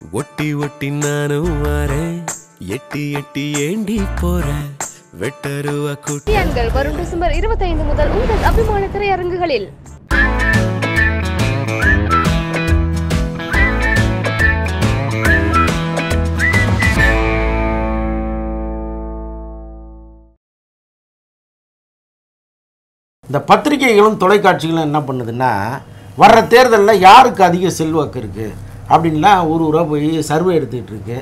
ஒட்டி ஒட்டி நானும் வரேன் எட்டி எட்டி ஏண்டி போறேன் வெட்டருவா கூட்டி தியான்கள் வரும் டிசம்பர் இருபத்தைந்து முதல் உங்கள் அபிமான திரையரங்குகளில் இந்த பத்திரிகைகளும் தொலைக்காட்சிகளும் என்ன பண்ணுதுன்னா வர்ற தேர்தலில் யாருக்கு அதிக செல்வாக்கு இருக்குது அப்படின்லாம் ஊர் ஊராக போய் சர்வே எடுத்துக்கிட்டு இருக்கு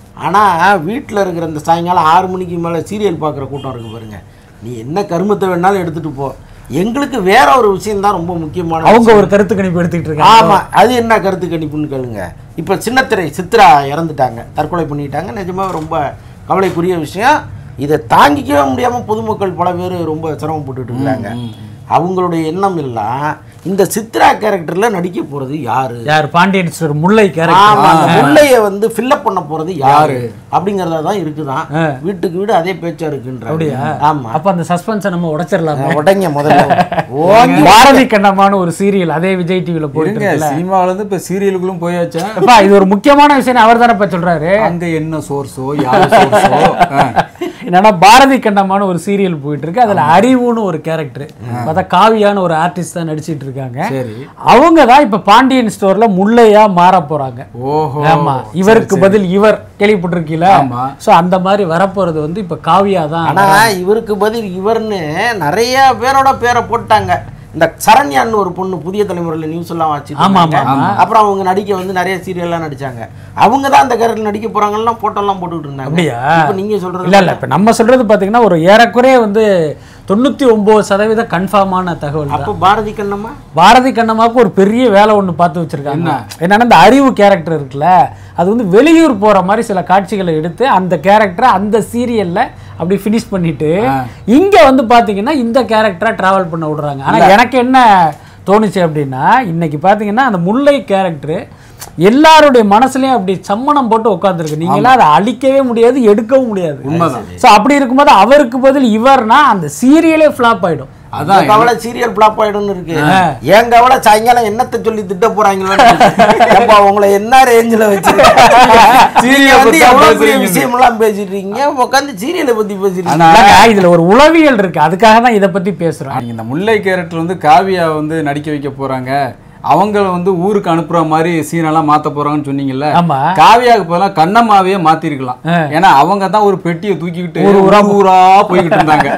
ஆனால் வீட்டில் இருக்கிற இந்த சாயங்காலம் ஆறு மணிக்கு மேலே சீரியல் பார்க்குற கூட்டம் இருக்குது பாருங்க நீ என்ன கருமத்தை வேணாலும் எடுத்துகிட்டு போ எங்களுக்கு வேற ஒரு விஷயம் தான் ரொம்ப முக்கியமான அவங்க விஷயம். ஒரு கருத்து கணிப்பு எடுத்துக்கிட்டு இருக்காங்க ஆமா அது என்ன கருத்து கணிப்புன்னு கேளுங்க இப்போ சின்னத்திரை சித்ரா இறந்துட்டாங்க தற்கொலை பண்ணிட்டாங்க நிஜமா ரொம்ப கவலைக்குரிய விஷயம் இதை தாங்கிக்கவே முடியாம பொதுமக்கள் பல பேர் ரொம்ப சிரமப்பட்டுட்டு இருக்காங்க அவங்களுடைய எண்ணம் எல்லாம் இந்த சித்ரா கேரக்டர்ல நடிக்க போறது யாரு யார் பாண்டியன் ஸ்டோர் முல்லை ஆமா கேரக்டர் அந்த முல்லைய வந்து ஃபில்லப் பண்ண போறது யாரு அப்படிங்கறதா தான் இருக்குதான் வீட்டுக்கு வீடு அதே பேச்சா இருக்குன்ற அப்படியா ஆமா அப்ப அந்த சஸ்பென்ஸை நம்ம உடைச்சிடலாமா உடைங்க முதல்ல ஓங்கி பாரதி கண்ணமான ஒரு சீரியல் அதே விஜய் டிவில போயிட்டு இருங்க இருக்குல்ல சினிமாவில இருந்து இப்ப சீரியலுக்குள்ளும் போயாச்சா அப்பா இது ஒரு முக்கியமான விஷயம் அவர் தானே இப்ப சொல்றாரு அங்க என்ன சோர்ஸோ யார் சோர்ஸோ என்னன்னா பாரதி கண்ணமான ஒரு சீரியல் போயிட்டு இருக்கு அதுல அறிவுன்னு ஒரு கேரக்டர் பார்த்தா காவியான ஒரு ஆர்டிஸ்ட் தான் நடிச்சிட்டு இருக்காங்க சரி அவங்க தான் இப்ப பாண்டியன் ஸ்டோர்ல முல்லையா மாற போறாங்க ஓஹோ ஆமா இவருக்கு பதில் இவர் கேள்விப்பட்டிருக்கீல ஆமா. சோ அந்த மாதிரி வரப்போறது வந்து இப்ப காவியா தான் ஆனா இவருக்கு பதில் இவர்னு நிறைய பேரோட பேரை போட்டாங்க இந்த சரண்யான்னு ஒரு பொண்ணு புதிய தலைமுறையில் நியூஸ் எல்லாம் வச்சுட்டு ஆமா, இருந்தாங்க. ஆமா. அப்புறம் அவங்க நடிக்க வந்து நிறைய சீரியல்லாம் நடிச்சாங்க அவங்க தான் அந்த கேரக்டர் நடிக்க போறாங்கலாம் போட்டோ எல்லாம் போட்டுக்கிட்டு இருந்தாங்க அப்படியா? இப்போ நீங்க சொல்றது இல்ல இல்ல இப்ப நம்ம சொல்றது பாத்தீங்கன்னா ஒரு ஏறக்குறைய வந்து தொண்ணூத்தி ஒன்பது சதவீத கன்ஃபார்மான தகவல் தான் அப்போ பாரதி கண்ணம்மா பாரதி கண்ணம்மாவுக்கு ஒரு பெரிய வேலை ஒண்ணு பார்த்து வச்சிருக்காங்க என்னன்னா இந்த அறிவு கேரக்டர் இருக்குல்ல அது வந்து வெளியூர் போற மாதிரி சில காட்சிகளை எடுத்து அந்த கேரக்டரை அந்த சீரியல்ல அப்படி ஃபினிஷ் பண்ணிட்டு இங்க வந்து பாத்தீங்கன்னா இந்த கேரக்டரா டிராவல் பண்ண விடுறாங்க ஆனா எனக்கு என்ன தோணுச்சு அப்படின்னா இன்னைக்கு பாத்தீங்கன்னா அந்த முல்லை கேரக்டர் எல்லாருடைய மனசுலயும் அப்படி சம்மணம் போட்டு உட்காந்துருக்கு நீங்களாம் அதை அழிக்கவே முடியாது எடுக்கவும் முடியாது ஸோ அப்படி இருக்கும்போது அவருக்கு பதில் இவர்னா அந்த சீரியலே ஃப்ளாப் ஆயிடும் அதான் கவலை சீரியல் பிளாப் ஆயிடும்னு இருக்கு என் கவலை சாயங்காலம் என்னத்தை சொல்லி திட்ட போறாங்களோ ஏப்பா உங்களை என்ன ரேஞ்சில் வச்சிருக்கீங்க Serial வந்து பத்தி எவ்வளவு பெரிய பேசுறீங்க. விஷயம் எல்லாம் பேசிட்டு இருக்கீங்க உட்காந்து சீரியலை பத்தி பேசிட்டு ஆனா இல்லங்க, இதுல ஒரு உளவியல் இருக்கு அதுக்காக தான் இதை பத்தி பேசுறோம் நீங்க இந்த முல்லை கேரக்டர் வந்து காவியா வந்து நடிக்க வைக்க போறாங்க அவங்கள வந்து ஊருக்கு அனுப்புற மாதிரி சீனெல்லாம் மாத்த போறாங்கன்னு சொன்னீங்கல்ல ஆமா காவியாவுக்கு பதிலா கண்ணம்மாவே மாத்திருக்கலாம் ஏன்னா அவங்க தான் ஒரு பெட்டியை தூக்கிக்கிட்டு ஊரு ஊரா ஊர் ஊரா போய்கிட்டு இருந்தாங்க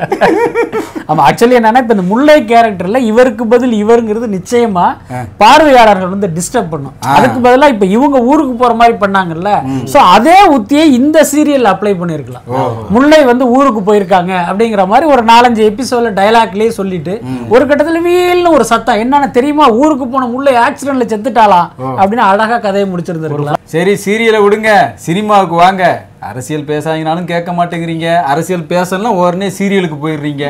ஆமா ஆக்சுவலி என்னன்னா இப்ப இந்த முல்லை கேரக்டர்ல இவருக்கு பதில் இவருங்கிறது நிச்சயமா பார்வையாளர்கள் வந்து டிஸ்டர்ப் பண்ணும் அதுக்கு பதிலா இப்ப இவங்க ஊருக்கு போற மாதிரி பண்ணாங்கல்ல சோ அதே உத்தியை இந்த சீரியல் அப்ளை பண்ணிருக்கலாம் முல்லை வந்து ஊருக்கு போயிருக்காங்க அப்படிங்கிற மாதிரி ஒரு நாலஞ்சு எபிசோட்ல டயலாக்லயே சொல்லிட்டு ஒரு கட்டத்துல வீல்னு ஒரு சத்தம் என்னன்னு தெரியுமா ஊருக்கு போன முல்லை ஆக்சிடென்ட்ல செத்துட்டாலாம் அப்படின்னு அழகா கதையை முடிச்சிருந்திருக்கலாம் சரி சீரியலை விடுங்க சினிமாவுக்கு வாங்க அரசியல் பேசாங்கனாலும் கேட்க மாட்டேங்கிறீங்க அரசியல் பேசலாம் உடனே சீரியலுக்கு போயிடுறீங்க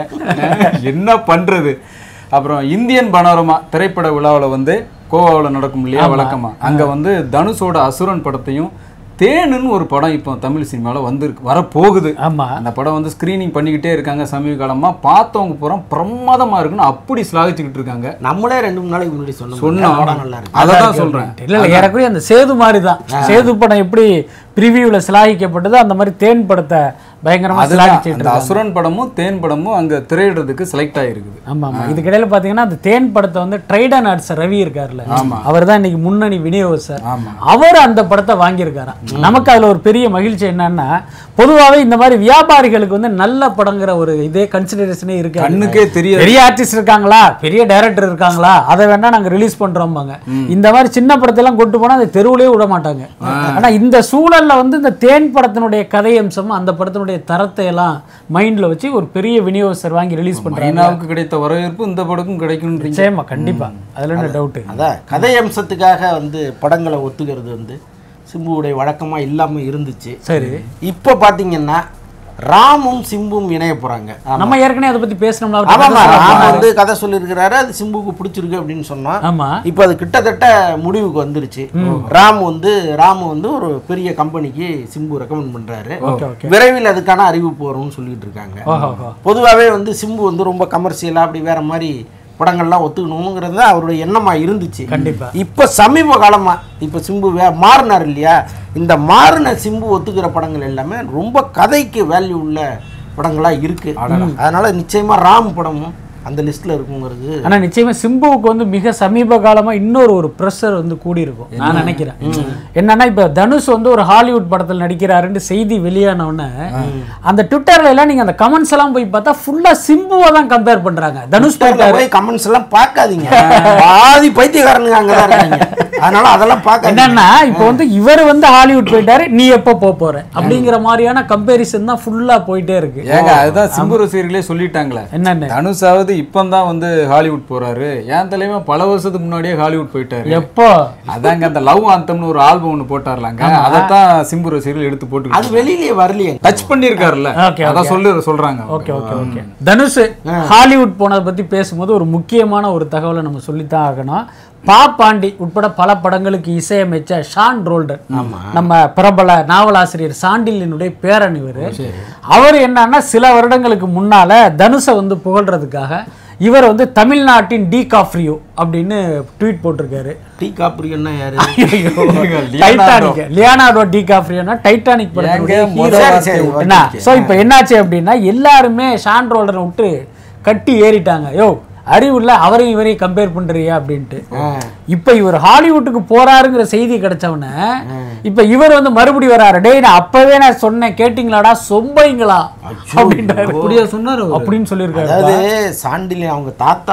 என்ன பண்றது அப்புறம் இந்தியன் பனோரமா திரைப்பட விழாவில் வந்து கோவாவில் நடக்கும் இல்லையா வழக்கமா அங்க வந்து தனுஷோட அசுரன் படத்தையும் தேனுன்னு ஒரு படம் இப்போ தமிழ் சினிமாவில் வந்திருக்கு வரப்போகுது ஆமா அந்த படம் வந்து ஸ்க்ரீனிங் பண்ணிக்கிட்டே இருக்காங்க சமீப காலமா பார்த்தவங்க பூரா பிரமாதமா இருக்குன்னு அப்படி ஸ்லாகிச்சுக்கிட்டு இருக்காங்க நம்மளே ரெண்டு மூணு நாளைக்கு முன்னாடி சொன்னோம் சொன்னோம் படம் நல்லா இருக்கு அதை தான் சொல்றேன் இல்ல இல்ல ஏறக்குறைய அந்த சேது மாதிரி தான் சேது படம் எப்படி பிரிவியூல சிலாகிக்கப்பட்டதோ அந்த மாதிரி தேன் படத்தை பயங்கரமா அதுதான் சிலாகிச்சிட்டு அந்த அசுரன் படமும் தேன் படமும் அங்க திரையிடுறதுக்கு செலக்ட் ஆயிருக்குது ஆமா ஆமா இதுக்கிடையில பாத்தீங்கன்னா அந்த தேன் படத்தை வந்து ட்ரைடன் ஆர்ட்ஸ் ரவி இருக்காருல்ல அவர் தான் இன்னைக்கு முன்னணி விநியோகஸ்தர் ஆமா. அவர் அந்த படத்தை வாங்கியிருக்காராம் நமக்கு அதுல ஒரு பெரிய மகிழ்ச்சி என்னன்னா பொதுவாவே இந்த மாதிரி வியாபாரிகளுக்கு வந்து நல்ல படங்கிற ஒரு இதே கன்சிடரேஷனே இருக்கு கண்ணுக்கே தெரியாது பெரிய ஆர்டிஸ்ட் இருக்காங்களா பெரிய டைரக்டர் இருக்காங்களா அதை வேணா நாங்க ரிலீஸ் பண்றோம்பாங்க இந்த மாதிரி சின்ன படத்தெல்லாம் கொண்டு போனா அதை தெருவுலயே விட மாட்டாங்க ஆனா இந்த சூழல்ல வந்து இந்த தேன் படத்தினுடைய கதை அம்சம் அந்த படத்தினுடைய தரத்தை எல்லாம் மைண்ட்ல வச்சு ஒரு பெரிய விநியோகஸ்தர் வாங்கி ரிலீஸ் பண்றாங்க மைனாவுக்கு கிடைத்த வரவேற்பு இந்த படக்கும் கிடைக்கும்ன்றீங்க நிச்சயமா கண்டிப்பா அதுல என்ன டவுட் அதான் கதை அம்சத்துக்காக வந்து படங்களை ஒத்துக்கிறது வந்து சிம்புவுடைய வழக்கமா இல்லாம இருந்துச்சு சரி இப்போ பாத்தீங்கன்னா ராமும் சிம்பும் இணைய போறாங்க ஆமா. நம்ம ஏற்கனவே அதை பத்தி பேசணும்ல அவர் ஆமாமா கதை ராம் சொன்னாரு. வந்து கதை சொல்லியிருக்கிறாரு அது சிம்புக்கு பிடிச்சிருக்கு அப்படின்னு சொன்னோம் ஆமா இப்போ அது கிட்டத்தட்ட முடிவுக்கு வந்துருச்சு ராம் வந்து ராம் வந்து ஒரு பெரிய கம்பெனிக்கு சிம்பு ரெக்கமெண்ட் பண்றாரு ஓகே ஓகே விரைவில் அதுக்கான அறிவிப்பு வரும்னு சொல்லிட்டு இருக்காங்க ஓஹோ ஓஹோ. பொதுவாகவே வந்து சிம்பு வந்து ரொம்ப கமர்ஷியலாக அப்படி வேற மாதிரி படங்கள்லாம் ஒத்துக்கணுங்கிறது தான் அவருடைய எண்ணமா இருந்துச்சு கண்டிப்பா. இப்போ சமீப காலமா இப்போ சிம்பு வே மாறினார் இல்லையா இந்த மாறின சிம்பு ஒத்துக்கிற படங்கள் எல்லாமே ரொம்ப கதைக்கு வேல்யூ உள்ள படங்களாக இருக்கு அதனால நிச்சயமா ராம் படமும் அந்த லிஸ்ட்ல இருக்குங்கிறது ஆனா நிச்சயமா சிம்புவுக்கு வந்து மிக சமீப காலமா இன்னொரு ஒரு ப்ரெஷர் வந்து கூடி இருக்கும் நான் நினைக்கிறேன் என்னன்னா இப்ப தனுஷ் வந்து ஒரு ஹாலிவுட் படத்துல நடிக்கிறாருன்னு செய்தி வெளியான உடனே அந்த ட்விட்டர்ல எல்லாம் நீங்க அந்த கமெண்ட்ஸ் எல்லாம் போய் பார்த்தா ஃபுல்லா சிம்புவை தான் கம்பேர் பண்றாங்க தனுஷ் போயிட்டாரு போய் கமெண்ட்ஸ் எல்லாம் பார்க்காதீங்க பாதி பைத்தியக்காரனுங்க அங்கதான் இருக்காங்க அதனால அதெல்லாம் பார்க்க என்னன்னா இப்போ வந்து இவர் வந்து ஹாலிவுட் போயிட்டாரு நீ எப்போ போக போற அப்படிங்கிற மாதிரியான கம்பேரிசன் தான் ஃபுல்லா போயிட்டே இருக்கு ஏங்க அதுதான் சிம்பு ரசிகர்களே சொல்லிட்டாங்களே என்னன்னு தனுஷாவது இப்பதான் வந்து ஹாலிவுட் போறாரு என் தலைவன் பல வருஷத்துக்கு முன்னாடியே ஹாலிவுட் போயிட்டாரு எப்போ அதாங்க அந்த லவ் ஆந்தம்னு ஒரு ஆல்பம் ஒன்று போட்டார்லாங்க அதைத்தான் சிம்பு ரசிகர்கள் எடுத்து அது போட்டு வெளியிலேயே வரலையே டச் பண்ணியிருக்காருல்ல Okay, அதான் சொல்லு சொல்றாங்க okay okay okay Dhanush Hollywood போனதை பத்தி பேசும்போது ஒரு முக்கியமான ஒரு தகவலை நம்ம சொல்லித்தான் ஆகணும் பா பாண்டி உட்பட பல படங்களுக்கு இசையமைச்ச ஷான் ரோல்டன் நம்ம பிரபல நாவலாசிரியர் சாண்டிலினுடைய பேரன் இவர் அவர் என்னன்னா சில வருடங்களுக்கு முன்னால தனுஷை வந்து புகழ்றதுக்காக இவர் வந்து தமிழ்நாட்டின் டி காஃப்ரியோ அப்படின்னு ட்வீட் போட்டிருக்காரு டீ காப்பிரியன்னா யாரு டைட்டானிக் லியானார்டோ டி காஃப்ரியோனா டைட்டானிக் படத்தினுடைய ஏங்க, hero. முதல் வார்த்தை என்ன சோ இப்போ என்னாச்சு அப்படின்னா எல்லாருமே ஷான் ரோலரை விட்டு கட்டி ஏறிட்டாங்க யோ அறிவு இல்ல அவரையும் இவரையும் கம்பேர் பண்றியா அப்படின்ட்டு இப்ப இவர் ஹாலிவுட்டுக்கு போறாருங்கிற செய்தி கிடைச்சவன இப்ப இவர் வந்து மறுபடியும் வராரு டேய் நான் அப்பவே நான் சொன்னேன் கேட்டிங்களாடா சொம்பைங்களா அப்படின்றாரு அப்படியா சொன்னாரு அவரு? அப்படின்னு சொல்லியிருக்காரு அதாவது சாண்டிலி அவங்க தாத்தா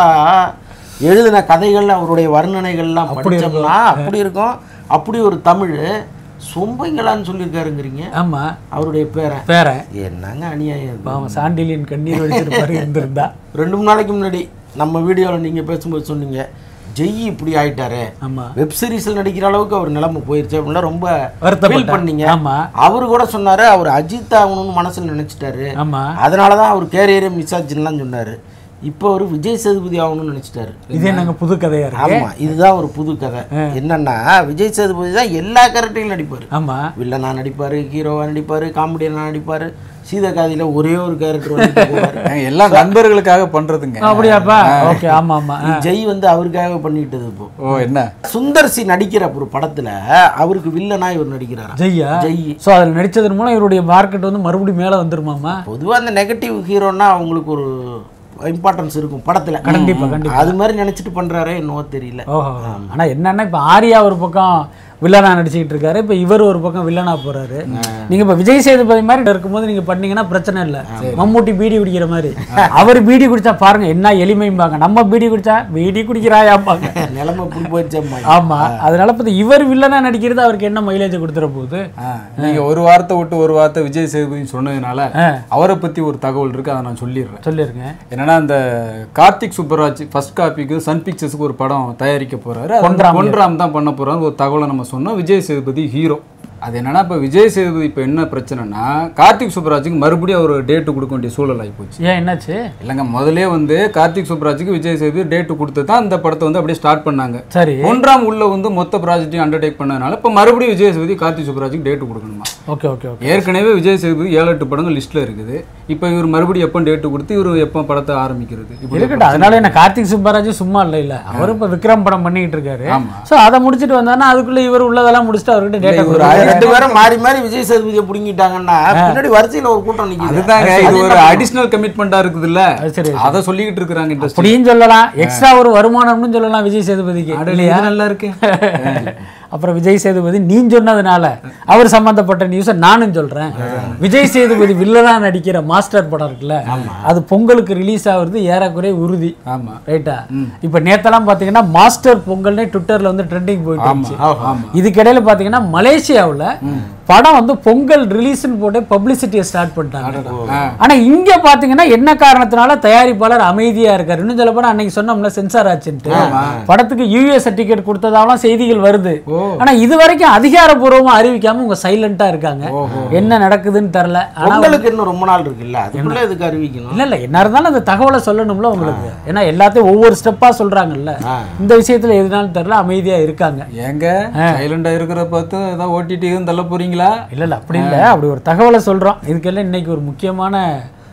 எழுதின கதைகள் அவருடைய வர்ணனைகள்லாம் படிச்சோம்னா அப்படி இருக்கும் அப்படி ஒரு தமிழ் சொம்பைங்களான்னு சொல்லியிருக்காருங்கிறீங்க ஆமா அவருடைய பேரை பேர என்னங்க அநியாயம் இது? பாவம் சாண்டிலியன் கண்ணீர் வடிச்சிருப்பாரு இருந்திருந்தா ரெண்டு மூணு நாளைக்கு முன்னாடி நம்ம வீடியோவில் நீங்கள் பேசும்போது சொன்னீங்க ஜெய் இப்படி ஆயிட்டாரு ஆமா வெப் சீரிஸ்ல நடிக்கிற அளவுக்கு அவர் நிலைமை போயிருச்சு அப்படின்னா ரொம்ப வருத்தப்பட்டார். feel பண்ணீங்க ஆமா. அவரு கூட சொன்னாரு அவர் அஜித் ஆகணும்னு மனசுல நினைச்சிட்டாரு ஆமா அதனால தான் அவர் கேரியரே மிஸ் ஆச்சுன்னுலாம் சொன்னாரு இப்போ அவர் விஜய் சேதுபதி ஆகணும்னு நினைச்சிட்டாரு இது என்னங்க புது கதையா இருக்கு ஆமா இதுதான் ஒரு புது கதை என்னன்னா விஜய் சேதுபதி தான் எல்லா கேரக்டரையும் நடிப்பாரு ஆமா வில்லனா நடிப்பாரு ஹீரோவா நடிப்பாரு காமெடியனா நடிப்பாரு சீதகாதியில ஒரே ஒரு கேரக்டர் வந்துட்டு போவாரு ஏங்க, எல்லாம் நண்பர்களுக்காக பண்றதுங்க அப்படியாப்பா ஓகே ஆமா ஆமா ஆ. ஜெய் வந்து அவருக்காக பண்ணிட்டது இப்போ ஓ என்ன சுந்தர் சி நடிக்கிற ஒரு படத்துல அவருக்கு வில்லனா இவர் நடிக்கிறாரா ஜெய்யா ஜெய் சோ அதுல நடிச்சதன் மூலம் இவருடைய மார்க்கெட் வந்து மறுபடியும் மேல வந்துருமாமா பொதுவா அந்த நெகட்டிவ் ஹீரோனா அவங்களுக்கு ஒரு இம்பார்ட்டன்ஸ் இருக்கும் படத்துல கண்டிப்பா, கண்டிப்பா. அது மாதிரி நினைச்சிட்டு பண்றாரே என்னவோ தெரியல ஓஹோ ஆனா என்னன்னா இப்ப ஆர்யா ஒரு பக்கம் வில்லனா நடிச்சுக்கிட்டு இருக்காரு இப்ப இவர் ஒரு பக்கம் வில்லனா போறாரு நீங்க இப்ப விஜய் சேதுபதி மாதிரி இருக்கும்போது நீங்க பண்ணீங்கன்னா பிரச்சனை இல்ல மம்மூட்டி பீடி குடிக்கிற மாதிரி அவர் பீடி குடிச்சா பாருங்க என்ன எளிமைம்பாங்க நம்ம பீடி குடிச்சா பீடி குடிக்கிறாயாம்பாங்க நிலைமை இப்படி போயிடுச்சம்மா ஆமா அதனால இப்ப இவர் வில்லனா நடிக்கிறது அவருக்கு என்ன மைலேஜ் கொடுத்துற போகுது ஆ, நீங்க ஒரு வார்த்தை விட்டு ஒரு வார்த்தை விஜய் சேதுபதி சொன்னதுனால அவரை பத்தி ஒரு தகவல் இருக்கு அதை நான் சொல்லிடுறேன் சொல்லிருங்க என்னன்னா அந்த கார்த்திக் சுப்பராஜ் ஃபர்ஸ்ட் காப்பிக்கு சன் பிக்சர்ஸ்க்கு ஒரு படம் தயாரிக்க போறாரு அது வந்து பொன்ராம் பொன்ராம் தான் பண்ண போறாரு ஒரு தகவலை நம்ம சொன்னோம் விஜய் சேதுபதி ஹீரோ அது என்னன்னா இப்போ விஜய் சேதுபதி இப்போ என்ன பிரச்சனைனா கார்த்திக் சுப்பராஜுக்கு மறுபடியும் அவர் டேட்டு கொடுக்க வேண்டிய சூழல் ஆகி போச்சு ஏன் என்னாச்சு இல்லைங்க முதல்லே வந்து கார்த்திக் சுப்பராஜுக்கு விஜய் சேதுபதி டேட்டு கொடுத்து தான் இந்த படத்தை வந்து அப்படியே ஸ்டார்ட் பண்ணாங்க சரி ஒன்றாம் உள்ள வந்து மொத்த ப்ராஜெக்டையும் அண்டர்டேக் பண்ணதுனால இப்போ மறுபடியும் விஜய் சேதுபதி கார்த்திக் சுப்பராஜுக்கு டேட்டு கொடுக்கணுமா ஓகே ஓகே ஓகே ஏற்கனவே விஜய் சேதுபதி ஏழு எட்டு படங்கள் லிஸ்ட்ல இருக்குது இப்போ இவர் மறுபடியும் எப்போ டேட்டு கொடுத்து இவர் எப்போ படத்தை ஆரம்பிக்கிறது இப்படி இருக்கட்டும் அதனால என்ன கார்த்திக் சுப்பராஜ் சும்மா இல்ல இல்ல அவரு இப்ப விக்ரம் படம் பண்ணிட்டு இருக்காரு ஆமா. சோ அதை முடிச்சிட்டு வந்தாருன்னா அதுக்குள்ள இவர் உள்ளதெல்லாம் முடிச்சுட்டு அவர்கிட்ட டேட்டா ஒரு கொடுத்தாரு ரெண்டு பேரும் மாறி மாறி விஜய் சேதுபதியை பிடுங்கிட்டாங்கன்னா பின்னாடி வரிசையில ஒரு கூட்டம் நிக்குது அதுதாங்க இது ஒரு அடிஷனல் கமிட்மெண்டா இருக்குதுல்ல அது சரி அதை சொல்லிக்கிட்டு இருக்கிறாங்க இண்டஸ்ட்ரி அப்படியும் சொல்லலாம் எக்ஸ்ட்ரா ஒரு வருமானம்னு சொல்லலாம் விஜய் சேதுபதிக்கு இல்லையா நல்லா இருக்கு அப்புறம் விஜய் சேதுபதி நீ சொன்னதுனால அவர் சம்பந்தப்பட்ட நியூஸை நானும் சொல்றேன் விஜய் சேதுபதி வில்லனா நடிக்கிற மாஸ்டர் படம் இருக்குல்ல அது பொங்கலுக்கு ரிலீஸ் ஆகுறது ஏறக்குறைய உறுதி ஆமா ரைட்டா இப்ப நேத்தெல்லாம் பாத்தீங்கன்னா மாஸ்டர் பொங்கல்னே ட்விட்டர்ல வந்து ட்ரெண்டிங் போயிட்டு இருந்துச்சு ஆமா இதுக்கிடையில பாத்தீங்கன்னா மலேசியாவுல படம் வந்து பொங்கல் ரிலீஸ்னு போட்டு பப்ளிசிட்டியை ஸ்டார்ட் பண்ணிட்டாங்க ஆ. ஆனா இங்க பாத்தீங்கன்னா என்ன காரணத்தினால தயாரிப்பாளர் அமைதியா இருக்காரு இன்னும் சொல்ல போனா அன்னைக்கு சொன்னோம்ல சென்சார் ஆச்சுன்ட்டு படத்துக்கு யூஎஸ் சர்டிபிகேட் கொடுத்ததாலாம் செய்திகள் வருது ஆனா இது வரைக்கும் அதிகாரப்பூர்வமா அறிவிக்காம உங்க சைலண்டா இருக்காங்க என்ன நடக்குதுன்னு தெரியல ஆனா பொங்கலுக்கு இன்னும் ரொம்ப நாள் இருக்குல்ல அதுக்குள்ள எதுக்கு அறிவிக்கணும் இல்ல இல்ல என்ன இருந்தாலும் அந்த தகவலை சொல்லணும்ல உங்களுக்கு ஏன்னா எல்லாத்தையும் ஒவ்வொரு ஸ்டெப்பா சொல்றாங்கல்ல இந்த விஷயத்துல எதுனாலும் தெரியல அமைதியா இருக்காங்க ஏங்க சைலண்டா இருக்கிற பார்த்து ஏதாவது ஓடிடி தள்ள போறீங்களா இல்ல இல்ல அப்படி இல்ல அப்படி ஒரு தகவலை சொல்றோம் இதுக்கெல்லாம் இன்னைக்கு ஒரு முக்கியமான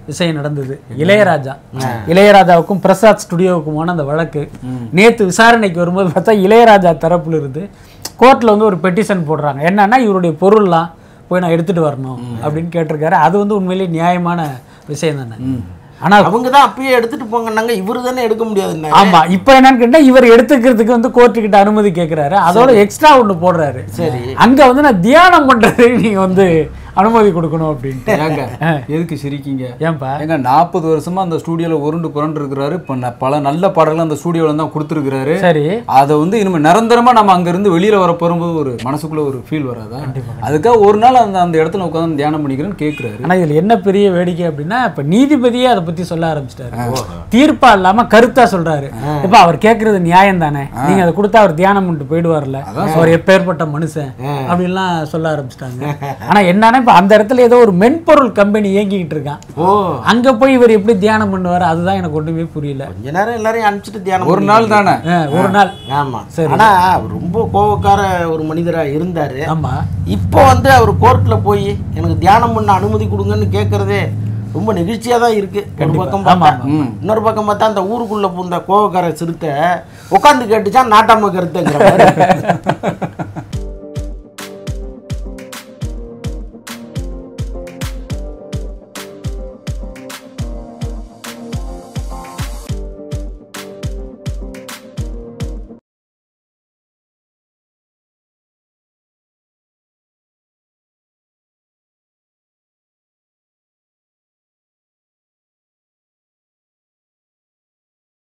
விஷயம் நடந்தது இளையராஜா இளையராஜாவுக்கும் பிரசாத் ஸ்டுடியோவுக்குமான அந்த வழக்கு நேத்து விசாரணைக்கு வரும்போது பார்த்தா இளையராஜா தரப்புல இருந்து கோர்ட்ல வந்து ஒரு பெட்டிஷன் போடுறாங்க என்னன்னா இவருடைய பொருள்லாம் போய் நான் எடுத்துட்டு வரணும் அப்படின்னு கேட்டிருக்காரு அது வந்து உண்மையிலேயே நியாயமான விஷயம் தானே ஆனா அவங்க தான் அப்பயே எடுத்துட்டு போங்கன்னாங்க இவரு தானே எடுக்க முடியாதுன்னா ஆமா இப்போ என்னன்னு கேட்டா இவர் எடுத்துக்கிறதுக்கு வந்து கோர்ட்டு கிட்ட அனுமதி கேக்குறாரு அதோட எக்ஸ்ட்ரா ஒண்ணு போடுறாரு சரி. அங்க வந்து நான் தியானம் பண்றதுக்கு நீங்க வந்து அனுமதி கொடுக்கணும் அப்படின்ட்டு ஏங்க எதுக்கு சிரிக்கீங்க ஏன்பா ஏங்க நாற்பது வருஷமா அந்த ஸ்டூடியோல உருண்டு புரண்டு இருக்கிறாரு இப்போ ந- பல நல்ல பாடல்கள் அந்த ஸ்டூடியோல தான் கொடுத்துருக்கிறாரு சரி அதை வந்து இனிமே நிரந்தரமா நம்ம அங்க இருந்து வெளியில வர போகும்போது ஒரு மனசுக்குள்ள ஒரு ஃபீல் வராதா அதுக்காக ஒரு நாள் அந்த அந்த இடத்துல உட்காந்து தியானம் பண்ணிக்கிறேன்னு கேட்கிறாரு ஆனா இதுல என்ன பெரிய வேடிக்கை அப்படின்னா இப்ப நீதிபதியே அதை பத்தி சொல்ல ஆரம்பிச்சிட்டாரு தீர்ப்பா இல்லாம கருத்தா சொல்றாரு இப்ப அவர் கேக்குறது நியாயம் தானே நீங்க அதை கொடுத்தா அவர் தியானம் பண்ணிட்டு போயிடுவார்ல அவர் எப்பேற்பட்ட மனுஷன் அப்படின்லாம் சொல்ல ஆரம்பிச்சிட்டாங்க ஆனா என்னன்னா இப்ப அந்த இடத்துல ஏதோ ஒரு மென்பொருள் கம்பெனி இயங்கிக்கிட்டு இருக்கான் ஓ அங்க போய் இவர் எப்படி தியானம் பண்ணுவாரு அதுதான் எனக்கு ஒண்ணுமே புரியல கொஞ்ச நேரம் எல்லாரையும் அனுப்பிச்சிட்டு தியானம் ஒரு நாள் தானே ஆ, ஒரு நாள் ஆமா ஆனா அவர் ரொம்ப கோவக்கார ஒரு மனிதரா இருந்தாரு ஆமா இப்போ வந்து அவர் கோர்ட்ல போய் எனக்கு தியானம் பண்ண அனுமதி கொடுங்கன்னு கேட்கறதே ரொம்ப நெகிழ்ச்சியா தான் இருக்கு ஒரு பக்கம் ஆமா, பார்த்தா இன்னொரு பக்கம் பார்த்தா அந்த ஊருக்குள்ள பூந்த கோவக்கார சிறுத்தை உட்காந்து கேட்டுச்சா நாட்டாம கருத்துங்கிற மாதிரி